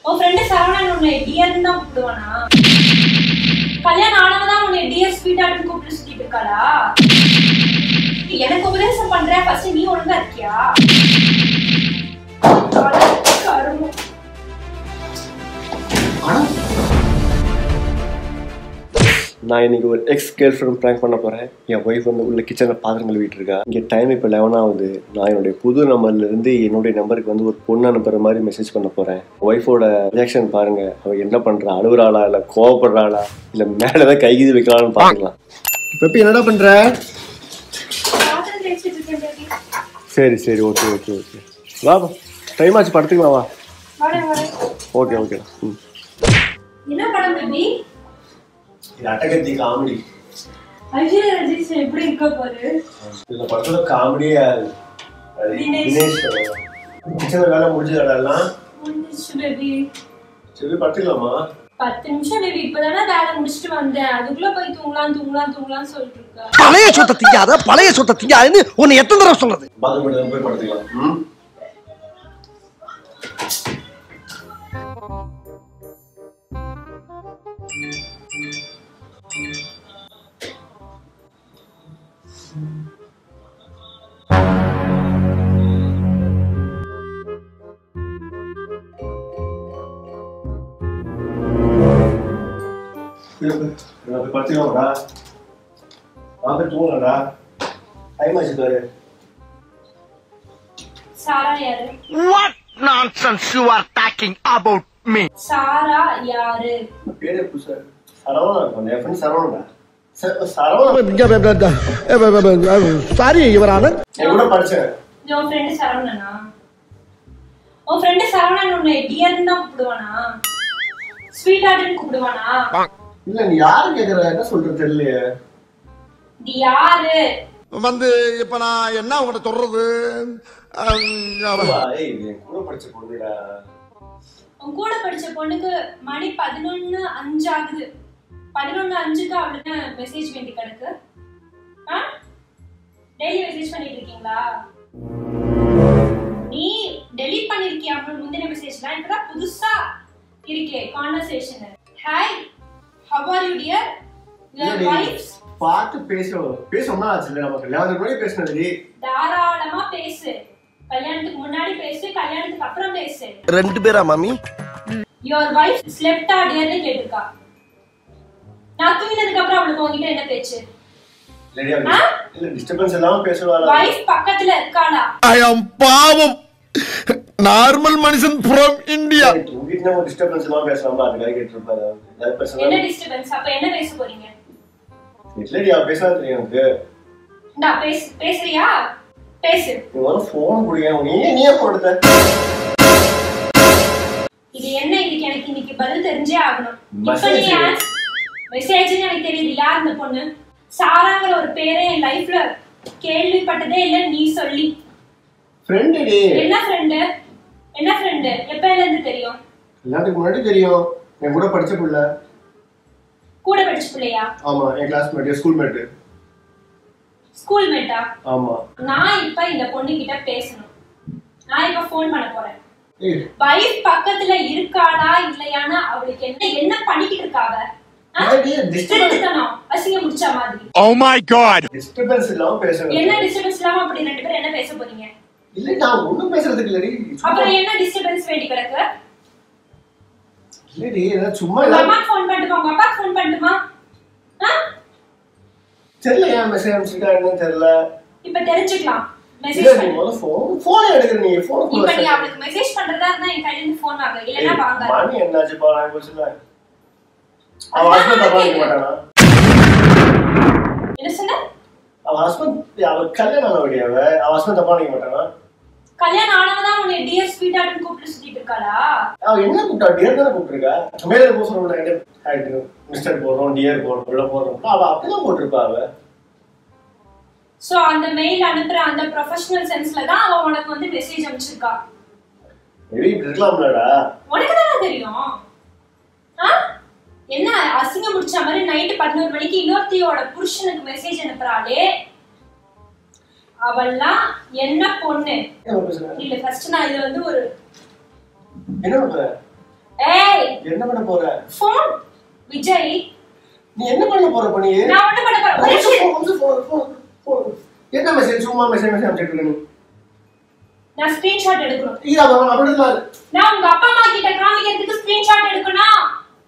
உன் ஃப்ரெண்டு சரவணன் உன்னை டியர்னு தான் கூப்பிடுவானா கல்யாணம் ஆனவ தான் உன்னை டியர் ஸ்வீட்டாட்னு கூப்பிட்டு சுத்திட்டு இருக்காளா எனக்கு உபதேசம் பண்ற ஃபர்ஸ்ட் நீ ஒழுங்கா இருக்கியா அட, கருமம். நான் இன்னைக்கு ஒரு எக்ஸ் கேர்ள் ஃப்ரெண்ட் ப்ராங்க் பண்ண போகிறேன் என் ஒய்ஃப் வந்து உள்ள கிச்சனில் பாத்திரம் கழுவிட்டு இருக்கா இங்கே டைம் இப்போ லெவன் ஆகுது நான் என்னுடைய புது நம்பர்ல இருந்து என்னுடைய நம்பருக்கு வந்து ஒரு பொண்ணு அனுப்புற மாதிரி மெசேஜ் பண்ண போகிறேன் ஒய்ஃபோட ரியாக்ஷன் பாருங்க அவள் என்ன பண்ணுறா அழுகுறாளா இல்லை கோவப்படுறாளா இல்லை மேலே தான் கை கீது வைக்கலாம்னு பார்க்கலாம் இப்போ என்னடா பண்ணுற பாத்திரம் தேய்ச்சிட்டு இருக்கேன் baby. சரி சரி ஓகே ஓகே ஓகே வா டைம் ஆச்சு படத்துக்கு வா வரேன், வரேன். ஓகே ஓகேடா ம் என்ன படம் பேபி இது அட்டகத்தி காமெடி ஐஸ்வர்யா ரஜிஷ் எப்படி இருக்க போகுது இந்த படத்துல காமெடியே தினேஷ். தினேஷ் கிச்சனில் வேலை முடிஞ்சதெல்லாம் முடிஞ்சிச்சு பேபி சரி படுத்துக்கலாமா பத்து நிமிஷம் பேபி இப்பதானே வேலை முடிச்சிட்டு வந்தேன் அதுக்குள்ள போய் தூங்கலாம் தூங்கலாம் தூங்கலாம் சொல்லிட்டு இருக்க பழைய சொத்தை திங்காத பழைய சொத்தை திங்காதுன்னு உன்னை எத்தனை தடவை சொல்றது பாத்ரூம் மட்டும் போய் படுத்துக்கலாம் ம் போய் படுத்துக்கலாம்டா வாங்க தூங்கலாம்டா டைம் ஆச்சு பாரு சாரா யாரு What nonsense you are talking about me? சாரா யாரு பேரே புதுசா இருக்கு. சரவணா இருக்கும் என் ஃப்ரெண்ட் சரவணா ச- சரவணா சாரி யுவரான என் கூட படிச்சேன் இது உன் ஃப்ரெண்டு சரவணனா உன் ஃப்ரெண்டு சரவணன் உன்னை டியர்னு தான் கூப்பிடுவானா ஸ்வீட் ஹார்ட்னு கூப்பிடுவானா இல்ல நீ யாரு கேக்குற என்ன சொல்றது தெரியலையே இது யாரு வந்து இப்ப நான் என்ன உங்கள்கிட்ட சொல்றது அம், ஆமா, ஏய், இது என் கூட படிச்ச பொண்ணுடா உன் கூட படிச்ச பொண்ணுக்கு மணி பதினொன்னு அஞ்சு ஆகுது பதினொன்னு அஞ்சுக்கு அவளுக்கு மெசேஜ் வேண்டி கிடக்கு ஆ டெய்லி மெசேஜ் பண்ணிட்டு இருக்கீங்களா நீ டெலீட் பண்ணிருக்கியா அவன் முந்தின மெசேஜ்லாம் இப்பதான் புதுசா இருக்கே conversation hi how are you dear your இல்லடி, வைஃப்ஸ் பார்த்து பேசுவோம் பேசணும்னா ஆச்சு இல்ல நமக்கு லெவன்த் மணி பேசினது தாராளமா பேசு கல்யாணத்துக்கு முன்னாடி பேசு கல்யாணத்துக்கு அப்புறம் பேசு ரெண்டு பேரா மாமி யுவர் வைஃப் ஸ்லெப்ட் ஆடியர்னு கேட்டிருக்கா நான் தூங்கினதுக்கு அப்புறம் அவளுக்கு உங்ககிட்ட என்ன பேச்சு இல்லடி அவ- இல்ல டிஸ்டர்பன்ஸ் இல்லாம பேசுவாளா வைஃப் பக்கத்துல இருக்காளா ஐ அம் பாவம் நார்மல் மனுஷன் ஃப்ரம் இந்தியா உங்ககிட்ட ஒரு டிஸ்டர்பன்ஸ் இல்லாம பேசலாமா அதுக்காக கேட்டிருப்பாரு ஏதாவது என்ன பேசலாம் டிஸ்டர்பன்ஸ் அப்ப என்ன பேச போறீங்க இல்லடி அவ பேசினா தெரியும் எனக்கு இந்தா பேசு பேசுறியா பேசு நீ ஒரு ஃபோன் குடிக்க நீ நீயே போன் எடுத்த இது என்ன இதுக்கு எனக்கு இன்னைக்கு பதில் தெரிஞ்சே ஆகணும் இப்ப Message. நீ மெசேஜ்னு எனக்கு தெரியுது யார் இந்த பொண்ணு சாராங்கிற ஒரு பேரே என் லைஃப்ல கேள்விப்பட்டதே இல்ல நீ சொல்லி ஃப்ரெண்டு டி என்ன ஃப்ரெண்டு என்ன ஃப்ரெண்டு எப்பல இருந்து தெரியும் எல்லாத்துக்கு முன்னாடி தெரியும் என் கூட படிச்ச புள்ள கூட படிச்ச பிள்ளையா ஆமா என் கிளாஸ்மேட் ஸ்கூல் மேட்டு ஸ்கூல் மேட்டா ஆமா நான் இப்ப இந்த பொண்ணு கிட்ட பேசணும் நான் இப்ப ஃபோன் பண்ண போறேன் ஏய் வைஃப் பக்கத்துல இருக்காளா இல்லையான்னு அவளுக்கு என்ன என்ன பண்ணிக்கிட்டு இருக்காவ ஏடி, disturbance- திருட்டுத்தனம் அசிங்கம் முடிச்ச மாதிரி ஓ மை காட் டிஸ்டர்பன்ஸ் இல்லாம பேசணும் என்ன டிஸ்டர்பன்ஸ் இல்லாம அப்படி ரெண்டு பேரும் என்ன பேச போறீங்க இல்ல நான் ஒண்ணும் பேசுறதுக்கு இல்லடி சும்மா அப்புறம் என்ன டிஸ்டர்பன்ஸ் வேண்டி கிடக்கு இல்லடி ஏதாவது சும்மா உங்க இல்லாம அம்மாக்கு ஃபோன் பண்ணட்டுமா உங்க அப்பாக்கு ஃபோன் பண்ணட்டுமா ஆ? தெரியல ஏன் மெசேஜ் அனுப்பிச்சிட்டா என்னன்னு தெரியல இப்ப தெரிஞ்சுக்கலாம் இல்ல மெசேஜ் நீ பண்ணு முதல்ல ஃபோன் ஃபோன் எடுக்கிற நீ ஃபோன் இப்ப நீ அவளுக்கு மெசேஜ் பண்றதா இருந்தா என் கையில இருந்து ஃபோன் வாங்க இல்லன்னா வாங்க மணி என்னாச்சு பா நான் போச்சுல அவ ஹஸ்பண்ட் தப்பா நினைக்க மாட்டானா என்ன சொன்ன அவ ஹஸ்பண்ட் அவ கல்யாணம் ஆனவடி அவ அவ ஹஸ்பண்ட் தப்பா நினைக்க மாட்டானா கல்யாணம் ஆனவதான் உன்னை டியர் ஸ்வீட் ஆட்னு கூப்பிட்டு சுத்திட்டு இருக்காளா அவ என்ன கூப்பிட்டா டியர் தானே கூப்பிட்டுருக்கா மேல போக சொல்ல மிஸ்டர் போடுறோம் டியர் போடுறோம் உள்ள போடுறோம் அவ அப்படிதான் போட்டிருப்பா அவ சோ அந்த மெயில் அனுப்புற அந்த ப்ரொஃபஷனல் சென்ஸ்ல தான் அவ உனக்கு வந்து மெசேஜ் அனுப்பிச்சிருக்கா மேபி இப்படி இருக்கலாம்லடா உனக்கு தானே தெரியும் ஆ? என்ன அசிங்கம் முடிச்ச மாதிரி நைட்டு பதினோரு மணிக்கு இன்னொருத்தியோட புருஷனுக்கு மெசேஜ் அனுப்புறாளே அவள்லாம் என்ன பொண்ணு என்ன பேசுற இல்ல ஃபர்ஸ்ட் நான் இது வந்து ஒரு என்ன பண்ற ஏய் என்ன பண்ண போற போன் விஜய் நீ என்ன பண்ண போற பண்ணி நான் ஒண்ணு பண்ண போறேன் ஒரு நிமிஷம். என்ன மெசேஜ் சும்மா மெசேஜ் மெசேஜ் அனுப்பிட்டு இருக்க நீ நான் ஸ்கிரீன்ஷாட் எடுக்கணும் இது அவன் அப்படி இருந்தாரு நான் உங்க அப்பா அம்மா கிட்ட காமிக்கிறதுக்கு ஸ்கிரீன்ஷாட் எடுக்கணும்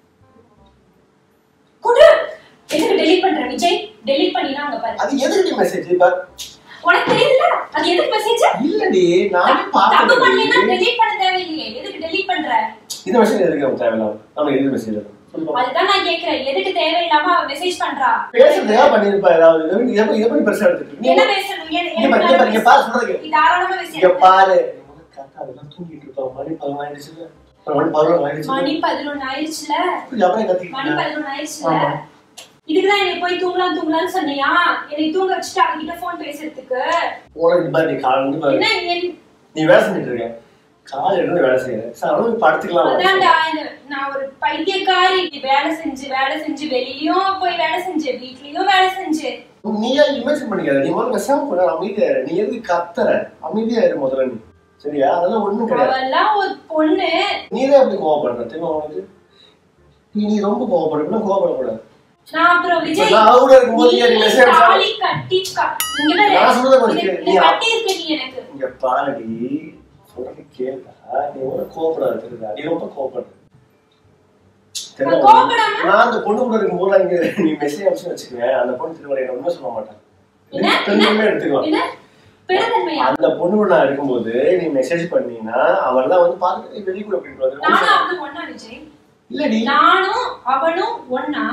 குடு எதுக்கு டெலீட் பண்ற விஜய் டெலீட் பண்ணினா அங்க பாரு அது எதுக்கு மெசேஜ் பட் உனக்கு தெரியல அது எதுக்கு மெசேஜ் இல்லடி நானே தப்பு பண்ணீங்கன்னா பார்த்தேன் டெலீட் பண்ண தேவையில்லையே எதுக்கு டெலீட் பண்ற இந்த மெசேஜ் எதுக்கு அவன் தேவையில்லாம அவனுக்கு எது மெசேஜ் சொல்லுவா அதுதான் நான் கேக்குறேன் எதுக்கு தேவையில்லாம அவ மெசேஜ் பண்றா பேசுறதுக்கா பண்ணிருப்பா ஏதாவது இதை இதை பண்ணி- இதை பண்ணி பெருசா எடுத்துட்டு என்ன நீ- பேசணும் ஏன் இங்க பாரு, இங்க பாரு, இங்க பாரு, சொல்றது கேளு. நீ தாராளமா இங்க பேசு பாரு கரெக்டா அதெல்லாம் தூங்கிட்டு இருப்பான் மணி பதினொன்று ஆயிடுச்சுல மணி பதினொன்று ஆயிடுச்சு மணி பதினொன்னு ஆயிடுச்சுல அப்புறம் கத்திட்டு மணி இருக்க? பதினொன்னு ஆயிடுச்சுல ஆமா. இதுக்குதான் என்னை போய் தூங்கலாம் தூங்கலாம்னு சொன்னியா என்னை தூங்க வச்சுட்டு அவகிட்ட போன் பேசுறதுக்கு உனக்கு பாரு நீ காலையில இருந்து பாரு என்ன என்- நீ வேலை செஞ்சுட்டு இருக்க காலையில இருந்து வேலை செய்யற சார் அளவு படுத்துக்கலாம் அதான்டா இந்த- நான் ஒரு பைத்தியக்காரி இப்படி வேலை செஞ்சு வேலை செஞ்சு வெளியிலயும் போய் வேலை செஞ்சு வீட்லயும் வேலை செஞ்சு நீயா இமேஜின் பண்ணிக்காத நீ முதல்ல பேசாம போன அமைதியா இரு. நீ எதுக்கு கத்துற அமைதியா இரு முதல்ல நீ சரியா அதெல்லாம் ஒண்ணும் கிடையாது அவெல்லாம் ஒரு பொண்ணு நீ தான் எப்படி கோவப்படுற தெரியுமா உனக்கு நீ நீ ரொம்ப கோவப்படுற கோவப்படக்கூடாது நான் அப்புறம் விஜய் நான் கூட இருக்கும்போது ஏன் நீ நீ message அனுப்பிச்சா? தாலி கட்டி க- இங்க பாரு. நான் சொல்றதை கொஞ்சம் இது- கேளு. இது நீ அப்~ கட்டி இருக்க நீ எனக்கு இங்க பாருடி சொல்றது கேட்டா நீ ஒரு கோவப்படாத தெரியுதா நீ ரொம்ப கோவப்படுற தெரியுதா? நான் கோவப்படாம? நான் அந்த பொண்ணு கூட இருக்கும்போது இங்க நீ மெசேஜ் அனுப்பிச்சு வச்சுக்குவேன் அந்த பொண்ணு திரும்ப என்ன ஒண்ணுமே சொல்ல மாட்டேன் என்ன? திரும்பவுமே எடுத்துக்கலாம் என்ன பெருந்தன்மையா அந்த பொண்ணு கூட நான் இருக்கும்போது நீ மெசேஜ் பண்ணீங்கன்னா அவெல்லாம் வந்து பாத்துட்டு வெளியே கூட அப்படின்னு நானும் அவனும் ஒண்ணா விஜய் இல்லடி நானும் அவனும் ஒண்ணா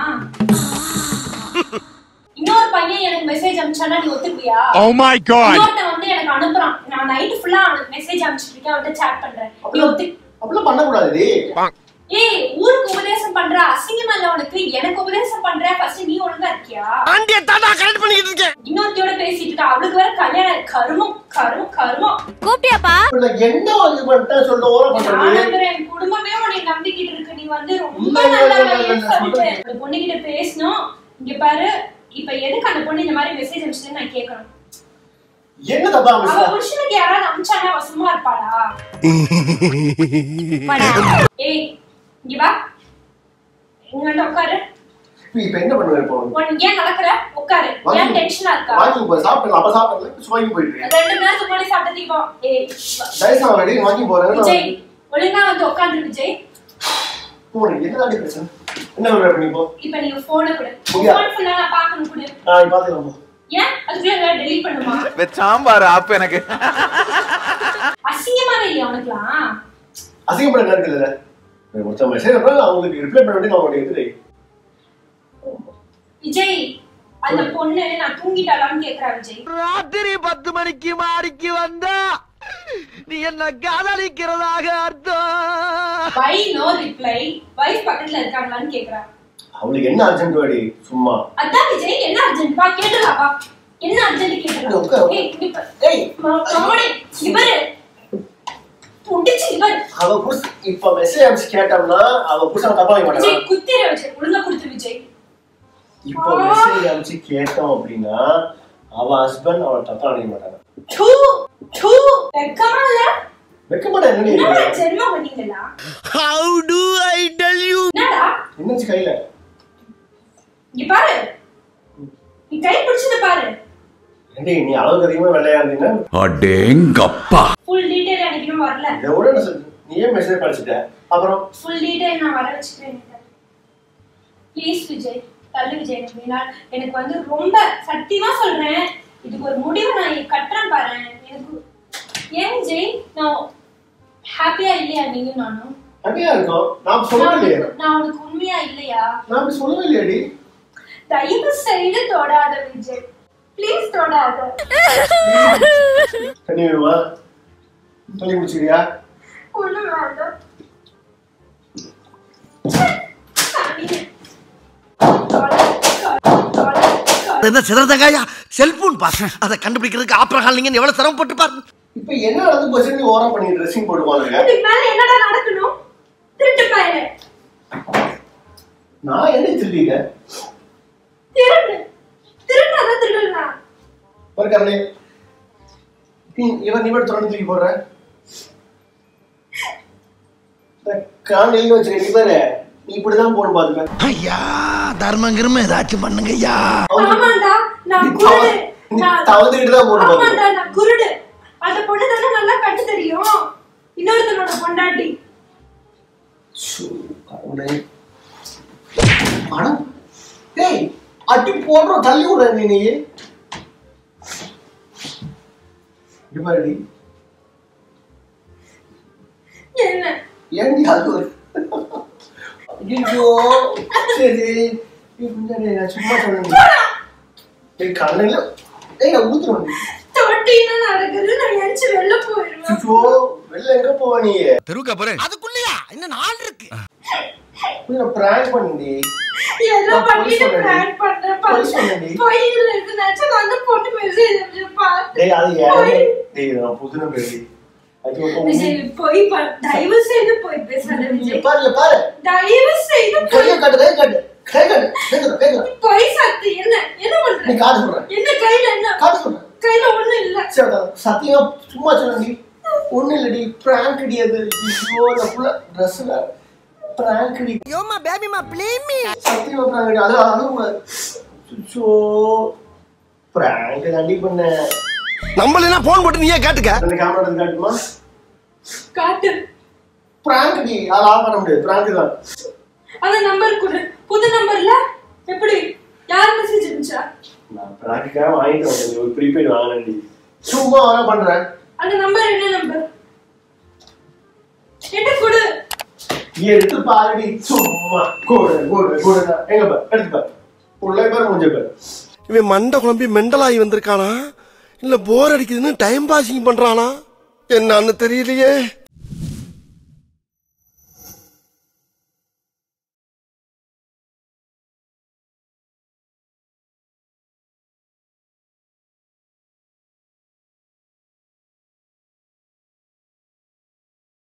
இன்னொரு பையன் எனக்கு மெசேஜ் அனுப்பிச்சானா நீ ஒத்துக்குவியா Oh my god! இன்னொருத்தன் வந்து எனக்கு அனுப்புறான் நான் நைட் ஃபுல்லா அவனுக்கு மெசேஜ் அனுப்பிச்சிட்டு இருக்கேன் அவன்கிட்ட chat பண்றேன் நீ ஒத்து அப்படிலாம் பண்ணக்கூடாதுடி ஏய் ஊருக்கு உபதேசம் பண்ற அசிங்கமா இல்ல உனக்கு எனக்கு உபதேசம் பண்ற ஃபர்ஸ்ட் நீ ஒழுங்கா இருக்கியா ஆண்டிய தாத்தா கரெக்ட் பண்ணிக்கிட்டு இருக்கேன் இன்னொருத்தியோட பேசிட்டு இருக்கா அவளுக்கு வேற கல்யாணம் கருமம் கரும் கருமம் கூப்பிட்டியாப்பா இப்ப நான் என்ன வந்து பண்ணிட்டேன் சொல்ல ஓர நான் பண்றது நம்புறேன், என் குடும்பமே உன்னை நம்பிக்கிட்டு இருக்கு நீ வந்து ரொம்ப இல்ல, இல்ல, இல்ல, இல்ல, நல்லவன்னு இல்ல, சொல்லிட்டு சொல்றேன். அந்த பொண்ணுகிட்ட பேசணும் இங்க பாரு இப்ப எதுக்கு அந்த பொண்ணு இந்த மாதிரி மெசேஜ் அனுப்பிச்சதுன்னு நான் கேட்கணும் என்ன தப்பா அவ மிஸ் புருஷனுக்கு யாராவது அனுப்பிச்சானா அவ சும்மா இருப்பாளா ஏய் இங்க வா இங்க வந்து உட்காரு இப்ப என்ன பண்ணுவேன் இப்போ உனக்கு ஏன் நடக்கிற உட்காரு ஏன் டென்ஷனா இருக்கா வாங்கி போய் சாப்பிடலாம் அப்ப சாப்பிடல வாங்கி போயிட்டு ரெண்டு நேரத்துக்கு முன்னாடி சாப்பிட்ட தீபம் ஏய் வா. தயசா ரெடி வாங்கி போறேன் விஜய் ஒழுங்கா வந்து உட்காந்துரு விஜய் போறேன் என்ன தாண்டி பிரச்சனை என்ன ஒரு பண்ணி போ இப்ப நீங்க போனை கொடு முடியாது. போன் ஃபுல்லா நான் பார்க்கணும் கொடு ஆ பாத்துக்கலாம் போ ஏன் அதுக்குள்ள டெலீட் பண்ணுமா சாம்பார் ஆப் எனக்கு அசிங்கமாவே இல்லையா உனக்குலாம் அசிங்கப்பட என்ன இருக்குல்ல ஒருத்தர் மெசேஜ் அப்புறம் அவங்களுக்கு ரிப்ளை பண்ண வேண்டிய அவங்களுடைய எதிரி விஜய் அந்த பொண்ணு நான் தூங்கிட்டாளான்னு கேக்குறா விஜய் ராத்திரி பத்து மணிக்கு மாடிக்கு வந்தா நீ என்ன காதலிக்கிறதாக அர்த்தம் வை நோ ரிப்ளை வைஃப் பக்கத்துல இருக்காங்களான்னு கேக்குறா அவளுக்கு என்ன அர்ஜென்ட் வாடி சும்மா அதான் விஜய் என்ன அர்ஜென்ட் வா கேட்டுலா வா என்ன அர்ஜென்ட் கேட்டுலா உட்காரு. ஏய் இங்க பாரு. ஏய் ம- மகனே, இங்க பாரு புடிச்சு இங்க பாரு அவ புருஷ இப்ப மெசேஜ் அனுப்பிச்சு கேட்டோம்னா அவ புருஷன் தப்பா வைக்க மாட்டான் விஜய் குத்திர விஜய் ஒழுங்கா கொடுத்து விஜய் இப்போ மெசேஜ் அனுப்பிச்சு கேட்டோம் அப்படின்னா அவ ஹஸ்பண்ட் அவளை தப்பா நினைக்க மாட்டாங்க தூ தூ வெக்கமா இல்ல வைக்க மாட்டேன் என்ன என்னடா நீ? ஜென்மம் பண்ணீங்களா How do I tell you? என்னடா என்னச்சு கையில இங்க பாரு நீ கை பிடிச்சத பாரு ஏண்டி நீ அளவுக்கு அதிகமா வெள்ளையா இருந்தீங்கன்னா அடேங்கப்பா ஃபுல் டீடைல் எனக்கு இன்னும் வரல இதை விட என்ன சொல்றது நீ ஏன் மெசேஜ் படிச்சுட்ட அப்புறம் ஃபுல் டீடைல் நான் வர வச்சுக்கிறேன் ப்ளீஸ் விஜய் தள்ளு விஜய் எனக்கு வேணாம் எனக்கு வந்து ரொம்ப சத்தியமா சொல்றேன் இதுக்கு ஒரு முடிவு நான் கட்டுறேன் பாரு எனக்கு ஏன் விஜய் நான் ஹாப்பியா இல்லையா நீங்க நானும் அப்படியா இருக்கும் நான் நான் சொல்லவே இல்லையே உனக்கு- நான் உனக்கு உண்மையா இல்லையா நான் அப்படி சொல்லவே இல்லையாடி தயவு செய்து தொடாத விஜய் ப்ளீஸ் தொடாத தண்ணி வேணுமா தண்ணி குடிச்சிக்கிறியா ஒண்ணு வேண்டாம் என்ன சிறந்தகாயா செல்போன் பாஸ் அதை கண்டுபிடிக்கிறதுக்கு ஆப்ரஹால் நீங்க எவ்வளவு சிரமப்பட்டு பாருங்க இப்ப என்ன நடந்து போச்சு நீ ஓரம் பண்ணி ட்ரெஸ்ஸிங் போட்டு போவாங்க இதுக்கு மேல என்னடா நடக்கணும் திருட்டு பயலே நான் என்ன திருடிங்க திருடு திருடாதான் திருடுனா பரக்காரனே நீ இவன் நீ மட்டும் தொடர்ந்து தூக்கி போடுற இந்த கான் எழுதி வச்சிருக்க நீ பாரு நீ இப்படிதான் போகணும் பாத்துக்க ஐயா தர்மம் கிரும ஏதாச்சும் பண்ணுங்க ஐயா ஆமாண்டா நான் நீ குருடு தவ- நீ நான் தவந்துக்கிட்டு தான் போகணும் பாத்துக்க ஆமாண்டா நான் குருடு அந்த பொண்ணு தானே நல்லா கட்டு தெரியும் இன்னொருத்தனோட பொண்டாட்டி சு, கடவுளே. அடம். டேய் அடி போடுறோம் தள்ளி விடுற நீ நீ இது பாருடி என்ன ஏன்டி அது ஒரு ஐயோ சரி நீ கொஞ்சம் டேய், நான் சும்மா சொன்னேன் டேய் கண்ணில் டேய் நான் ஊத்துறேன் தொட்டின்னு நடக்குது நான் எரிச்சு வெளில போயிடுவேன் ஐயோ வெளில எங்க போவ நீ தெருவுக்கா போறேன் அதுக்குள்ளயா இன்னும் நாள் இருக்கு நான் பிராங்க் பண்ணி ஏதோ நான் பொய் பண்ணிட்டு சொன்னேன்டி. பிளான் பண்ணேன் பொய் சொன்னேன்டி. பொய்யில இருந்து நினைச்சா நான் அந்த பொண்ணு மெசேஜ் பார்த்தேன் டேய் அது ஏன் பொய். டேய் நான் புது நம்பர் ஐயோ விஜய் பொய் ப- தயவு செய்து பொய் பேசாத விஜய் பாரு இங்க பாரு தயவு செய்து பொய் கையை காட்டு கையை காட்டு கை காட்டு கேக்குறேன் கேக்குறேன் பொய் சத்து என்ன என்ன பண்ற நீ காட்டு சொல்றேன் என்ன கையில என்ன காட்டு சொல்றேன் கையில ஒண்ணு இல்ல சரி அதான். சத்தியமா சும்மா சொல்லி ஒண்ணு இல்லடி பிராங்க் அடி அது ஐயோ அந்த புள்ள ட்ரெஸ்ல பிராங்க் அடி யோமா பேபிமா ப்ளீமி சத்தியமா பிராங்க் அடி அது அது கூடாது சுச்சோ பிராங்க் தாண்டி பண்ண நம்மள போன் போட்டு நீயே கேட்டுக்க அந்த கேமரா எடுத்து காட்டுமா காட்டு பிராங்க் அடி அது ஆஃப் பண்ண முடியாது பிராங்க் தான் அந்த நம்பர் கொடு புது நம்பர்ல எப்படி யார் மெசேஜ் இருந்துச்சா நான் பிராங்க்காக வாங்கிட்டு வந்தேன் ஒரு ப்ரீபெய்ட் வாங்கினேன்டி சும்மா வேணா பண்றேன் அந்த நம்பர் என்ன நம்பர் என்ன கொடு நீ எடுத்து பாருடி சும்மா கூடு கூடு கூடு எங்க பாரு எடுத்து பாரு உள்ள பாரு முடிஞ்ச பாரு இவன் மண்டை குழம்பி மெண்டலாகி வந்திருக்கானா இல்ல போர் அடிக்குதுன்னு டைம் பாசிங் பண்றானா என்னன்னு தெரியலையே